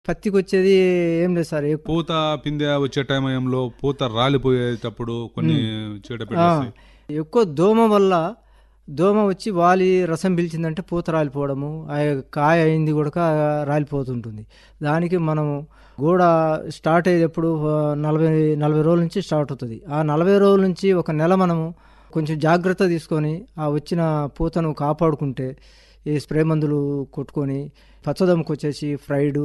పత్తికి వచ్చేది ఏం లేదు సార్ ఎక్కువ పూత పిందె వచ్చే టైంలో పూత రాలిపోయేటప్పుడు కొన్ని చీడపీడలు ఆ, వస్తాయి. ఎక్కువ దోమ వల్ల దోమ వచ్చి వాలి రసం పీల్చిందంటే పూత రాలిపోవడము ఆ కాయ అయింది కూడా రాలిపోతుంటుంది దానికి మనము గోడ స్టార్ట్ అయ్యేటప్పుడు ఆ, నలభై నలభై రోజుల నుంచి స్టార్ట్ అవుతుంది ఆ నలభై రోజుల నుంచి ఒక నెల మనము కొంచెం జాగ్రత్త తీసుకొని ఆ వచ్చిన పూతను కాపాడుకుంటే ఈ స్ప్రే మందులు కొట్టుకొని పచ్చదమ్మకు వచ్చేసి ఫ్రైడు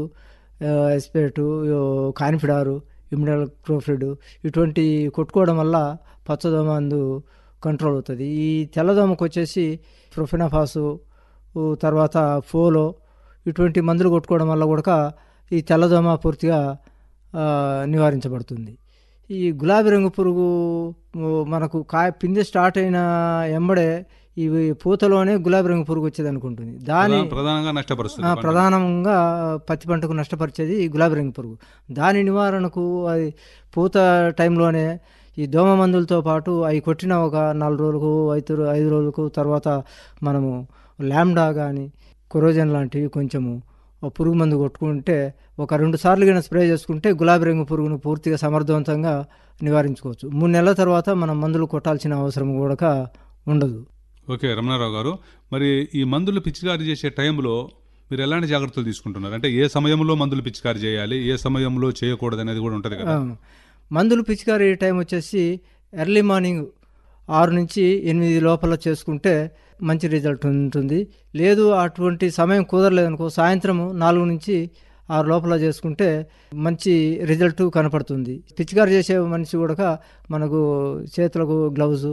ఎస్పేటు కాన్ఫిడారు ఇమ్యునల్ క్రోఫిడ్ ఇటువంటి కొట్టుకోవడం వల్ల పచ్చదోమ అందు కంట్రోల్ అవుతుంది ఈ తెల్లదోమకు వచ్చేసి ప్రొఫెనాఫాసు ఊ, తర్వాత ఫోలో ఇటువంటి మందులు కొట్టుకోవడం వల్ల కూడా ఈ తెల్లదోమ పూర్తిగా ఆ, నివారించబడుతుంది ఈ గులాబీ రంగు పురుగు ఊ, మనకు కాయ పిందె స్టార్ట్ అయిన ఎంబడే ఇవి పూతలోనే గులాబీ రంగు పురుగు వచ్చేది అనుకుంటుంది దాని ప్రధాన- ప్రధానంగా నష్టపరుస్తుంది ఆ, పంటను. ప్రధానంగా పత్తి పంటకు నష్టపరిచేది ఈ గులాబీ రంగు పురుగు దాని నివారణకు అది పూత టైంలోనే ఈ దోమ మందులతో పాటు అవి కొట్టిన ఒక నాలుగు రోజులకు ఐదు రో- ఐదు రోజులకు తర్వాత మనము ల్యాండా కానీ కొరోజన్ లాంటివి కొంచెము ఓ పురుగు మందు కొట్టుకుంటే ఒక రెండు సార్లు కన్నా స్ప్రే చేసుకుంటే గులాబీ రంగు పురుగును పూర్తిగా సమర్థవంతంగా నివారించుకోవచ్చు మూడు నెలల తర్వాత మనం మందులు కొట్టాల్సిన అవసరం కూడా ఉండదు ఓకే రమణారావు గారు మరి ఈ మందులు పిచికారీ చేసే టైంలో మీరు ఎలాంటి జాగ్రత్తలు తీసుకుంటున్నారు అంటే ఏ సమయంలో మందులు పిచికారీ చేయాలి ఏ సమయంలో చేయకూడదు అనేది కూడా ఉంటుంది కదా ఆ, మందులు పిచికారీ టైం వచ్చేసి ఎర్లీ మార్నింగ్ ఆరు నుంచి ఎనిమిది లోపల చేసుకుంటే మంచి రిజల్ట్ ఉంటుంది లేదు అటువంటి సమయం కుదరలేదు అనుకో సాయంత్రము నాలుగు నుంచి ఆరు లోపల చేసుకుంటే మంచి రిజల్ట్ కనపడుతుంది పిచికారీ చేసే మనిషి కూడా మనకు చేతులకు గ్లౌజు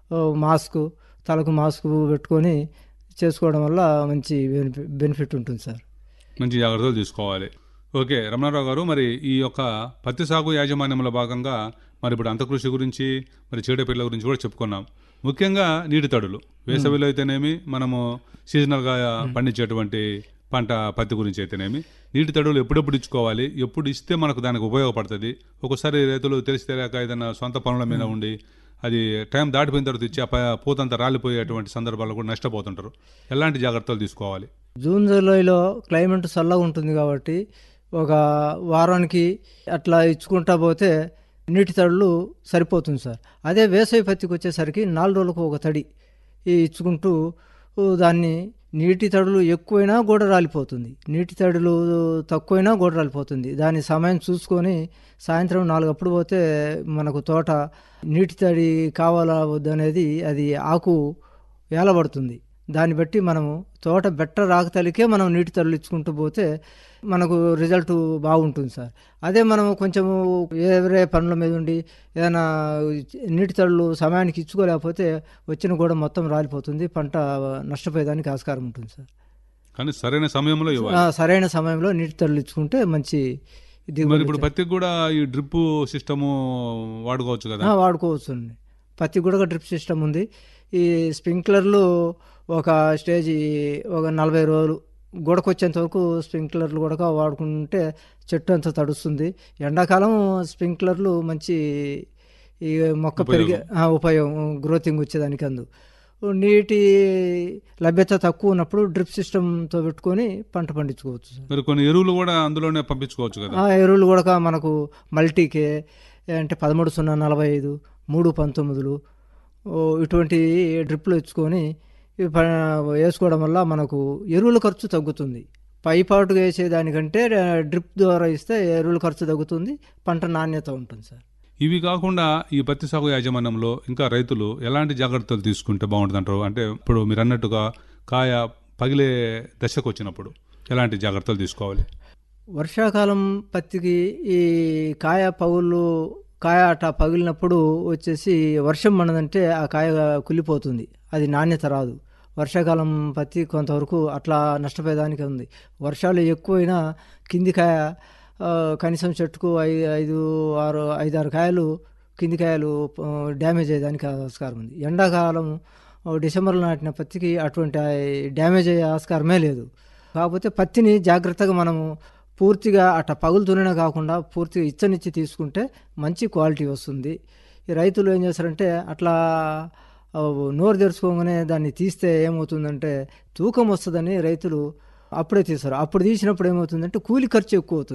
మాస్క్ తలకు మాస్క్ పెట్టుకొని చేసుకోవడం వల్ల మంచి బెనిఫి- బెనిఫిట్ ఉంటుంది సార్ మంచి జాగ్రత్తలు తీసుకోవాలి ఓకే రమణారావు గారు మరి ఈ యొక్క పత్తి సాగు యాజమాన్యంలో భాగంగా మరి ఇప్పుడు అంతకృషి గురించి మరి చీడపీడల గురించి కూడా చెప్పుకున్నాం ముఖ్యంగా నీటి తడులు వేసవిలో అయితేనేమి మనము సీజనల్గా పండించేటువంటి పంట పత్తి గురించి అయితేనేమి నీటి తడులు ఎప్పుడెప్పుడు ఇచ్చుకోవాలి ఎప్పుడు ఇస్తే మనకు దానికి ఉపయోగపడుతుంది ఒక్కోసారి రైతులు తెలిసి తెలియక ఏదైనా సొంత పనుల మీద ఉండి అది టైం దాటిపోయిన తర్వాత ఇచ్చి ఆ ప- పూతంతా రాలిపోయేటువంటి సందర్భాల్లో కూడా నష్టపోతుంటారు ఎలాంటి జాగ్రత్తలు తీసుకోవాలి జూన్ జూలైలో క్లైమేట్ చల్లగా ఉంటుంది కాబట్టి ఒక వారానికి అట్లా ఇచ్చుకుంటా పోతే నీటి తడులు సరిపోతుంది సార్ అదే వేసవి పత్తికి వచ్చేసరికి నాలుగు రోజులకు ఒక తడి ఈ ఇచ్చుకుంటూ ఊ, దాన్ని నీటి తడులు ఎక్కువైనా గోడ రాలిపోతుంది నీటి తడులు తక్కువైనా గోడ రాలిపోతుంది దాని సమయం చూసుకొని సాయంత్రం నాలుగు అప్పుడు పోతే మనకు తోట నీటి తడి కావాలా వద్దనేది అది ఆకు ఏలబడుతుంది దాన్ని బట్టి మనము తోట బెట్ట రాకతలికే మనం నీటి తడులు ఇచ్చుకుంటూ పోతే మనకు రిజల్ట్ బాగుంటుంది సార్ అదే మనము కొంచెము వేరే పనుల మీద ఉండి ఏదైనా నీటి తడులు సమయానికి ఇచ్చుకోలేకపోతే వచ్చిన కూడా మొత్తం రాలిపోతుంది పంట నష్టపోయేదానికి ఆస్కారం ఉంటుంది సార్ కానీ సరైన సమయంలో ఇవ్వాలి ఆ, సరైన సమయంలో నీటి తడులు ఇచ్చుకుంటే మంచి మరి దిగుబడి ఇప్పుడు పత్తికి కూడా ఈ డ్రిప్ సిస్టము వాడుకోవచ్చు కదా ఆ, వాడుకోవచ్చు అండి పత్తి కూడా డ్రిప్ సిస్టమ్ ఉంది ఈ స్ప్రింక్లర్లు ఒక స్టేజ్ ఒక నలభై రోజులు గొడకొచ్చేంత వరకు స్ప్రింక్లర్లు కూడా వాడుకుంటే చెట్టు అంతా తడుస్తుంది ఎండాకాలం స్ప్రింక్లర్లు మంచి ఈ మొక్క పెరిగే ఆ, ఉపయోగం గ్రోతింగ్ వచ్చేదానికి అందు నీటి లభ్యత తక్కువ ఉన్నప్పుడు డ్రిప్ సిస్టమ్తో పెట్టుకొని పంట పండించుకోవచ్చు సార్ మరి కొన్ని ఎరువులు కూడా అందులోనే పంపించుకోవచ్చు కదా ఆ ఎరువులు కూడా మనకు మల్టీకే అంటే పదమూడు సున్నా నలభై ఐదు మూడు పంతొమ్మిదిలు ఓ ఇటువంటి డ్రిప్లు ఇచ్చుకొని ఇవి ప- వేసుకోవడం వల్ల మనకు ఎరువుల ఖర్చు తగ్గుతుంది పైపాటుగా వేసేదానికంటే డ్రిప్ ద్వారా ఇస్తే ఎరువుల ఖర్చు తగ్గుతుంది పంట నాణ్యత ఉంటుంది సార్ ఇవి కాకుండా ఈ పత్తి సాగు యాజమాన్యంలో ఇంకా రైతులు ఎలాంటి జాగ్రత్తలు తీసుకుంటే బాగుంటుంది అంటారు అంటే ఇప్పుడు మీరు అన్నట్టుగా కాయ పగిలే దశకు వచ్చినప్పుడు ఎలాంటి జాగ్రత్తలు తీసుకోవాలి వర్షాకాలం పత్తికి ఈ కాయ పగుళ్ళు కాయ అట్ట పగిలినప్పుడు వచ్చేసి వర్షం పడదంటే ఆ కాయ కుళ్ళిపోతుంది అది నాణ్యత రాదు వర్షాకాలం పత్తి కొంతవరకు అట్లా నష్టపోయేదానికి ఉంది వర్షాలు ఎక్కువైనా కింది కాయ ఆ, కనీసం చెట్టుకు ఐదు ఐదు ఆరు ఐదు ఆరు కాయలు కింది కాయలు ఆ, డ్యామేజ్ అయ్యేదానికి ఆస్కారం ఉంది ఎండాకాలం ఓ డిసెంబర్లో నాటిన పత్తికి అటువంటి ఆ డ్యామేజ్ అయ్యే ఆస్కారమే లేదు కాకపోతే పత్తిని జాగ్రత్తగా మనము పూర్తిగా అట్ట పగులుతూనే కాకుండా పూర్తిగా ఇచ్చనిచ్చి తీసుకుంటే మంచి క్వాలిటీ వస్తుంది ఈ రైతులు ఏం చేస్తారంటే అట్లా ఆ, నోరు తెరుచుకోగానే దాన్ని తీస్తే ఏమవుతుందంటే తూకం వస్తుందని రైతులు అప్పుడే తీస్తారు అప్పుడు తీసినప్పుడు ఏమవుతుందంటే కూలి ఖర్చు ఎక్కువ అవుతుంది